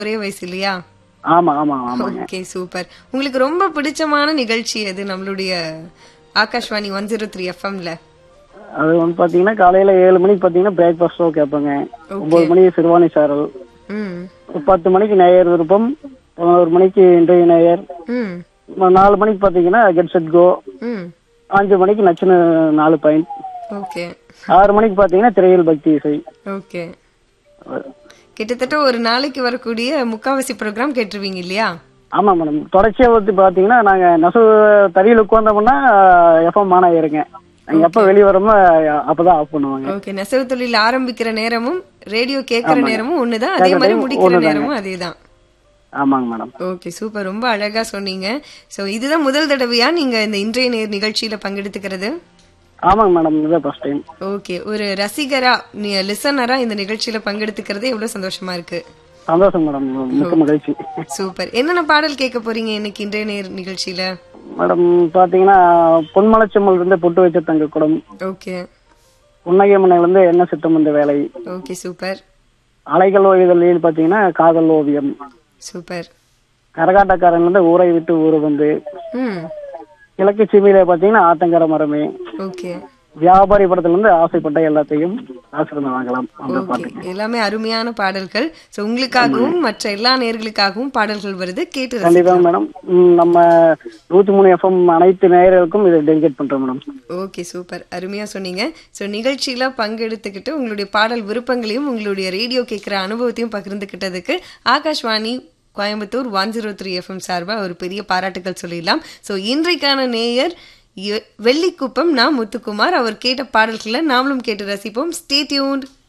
ஒரே வயசு இல்லையா ஆமா ஆமா ஆமாங்க ஓகே சூப்பர் உங்களுக்கு ரொம்ப பிடிச்சமான நிகழ்ச்சி எது நம்மளுடைய ஆகாஷ்வாணி ஒன் ஜீரோ த்ரீ எஃப்எம்ல அது வந்து பாத்தீங்கன்னா காலையில ஏழு மணிக்கு பாத்தீங்கன்னா பிரேக்ஃபாஸ்ட் ஷோ கேட்பேங்க ஒன்பது மணிக்கு சிறுவாணி சாரல் ம் ஒரு பத்து மணிக்கு நேயர் விருப்பம் பதினோரு மணிக்கு இன்றைய நேயர் ம் நாலு மணிக்கு பாத்தீங்கன்னா கெட் செட் கோ ம் அஞ்சு மணிக்கு நச்சுன்னு நாலு பாயிண்ட் ஓகே ஆறு மணிக்கு பாத்தீங்கன்னா திரையில் பக்தி இசை ஓகே கிட்டத்தட்ட ஒரு நாளைக்கு வரக்கூடிய முக்காவாசி ப்ரோக்ராம் கேட்டுருவீங்க இல்லையா ஆமா மேடம் தொடர்ச்சியா வந்து பாத்தீங்கன்னா நாங்க நெசவு தறியில் உட்கார்ந்தோம்னா எஃப்எம் ஆன் ஆயிருங்க நாங்க எப்ப வெளியே வரோமோ அப்பதான் ஆஃப் பண்ணுவாங்க ஓகே நெசவு தொழில் ஆரம்பிக்கிற நேரமும் ரேடியோ கேட்கிற நேரமும் ஒண்ணுதான் அதே மாதிரி முடிக்கிற நேரமும் அதேதான் ஆமாங்க மேடம் ஓகே சூப்பர் ரொம்ப அழகா சொன்னீங்க சோ இதுதான் முதல் தடவையா நீங்க இந்த இன்றைய நேர் நிகழ்ச்சியில பங்கெடுத்துக்கிறது ஆமாங்க மேடம் இதுதான் ஃபர்ஸ்ட் டைம் ஓகே ஒரு ரசிகரா நீ லிசனரா இந்த நிகழ்ச்சியில பங்கெடுத்துக்கிறது எவ்வளவு சந்தோஷமா இருக்கு சந்தோஷம் மேடம் மிக்க மகிழ்ச்சி சூப்பர் என்னென்ன பாடல் கேட்க போறீங்க இன்னைக்கு இன்றைய நேர் நிகழ்ச்சியில மேடம் பாத்தீங்கன்னா பொன்மலச்செம்மல் இருந்து பொட்டு வச்ச தங்க குடம் ஓகே புன்னகைமனையில இருந்து என்ன சித்தம் இந்த வேலை ஓகே சூப்பர் அலைகள் ஓய்தலில் பாத்தீங்கன்னா காதல் ஓவியம் சூப்பர் கரகாட்டக்காரன்ல இருந்து ஊரை விட்டு ஊரு வந்து ம் கிழக்கு சீமையில பாத்தீங்கன்னா ஆத்தங்கர மரமே ஓகே வியாபாரி படத்துல இருந்து ஆசைப்பட்ட எல்லாத்தையும் ஆசிரியர் வாங்கலாம் அந்த ஓகே பாட்டு எல்லாமே அருமையான பாடல்கள் சோ உங்களுக்காகவும் மற்ற எல்லா நேர்களுக்காகவும் பாடல்கள் வருது கேட்டு ரசி- கண்டிப்பா மேடம் ம், நம்ம நூத்தி மூணு எஃப்எம் அனைத்து நேயர்களுக்கும் இதை டெடிகேட் பண்றோம் மேடம் ஓகே சூப்பர் அருமையா சொன்னீங்க சோ நிகழ்ச்சியில பங்கெடுத்துக்கிட்டு உங்களுடைய பாடல் விருப்பங்களையும் உங்களுடைய ரேடியோ கேட்கிற அனுபவத்தையும் பகிர்ந்துக்கிட்டதுக்கு Akashvani Coimbatore one zero three FM சார்பா ஒரு பெரிய பாராட்டுகள் சொல்லிடலாம் சோ இன்றைக்கான நேயர் எ- வெள்ளிக்குப்பம் நான் முத்துக்குமார் அவர் கேட்ட பாடல்களை நாமளும் கேட்டு ரசிப்போம் ஸ்டே டியூன்ட்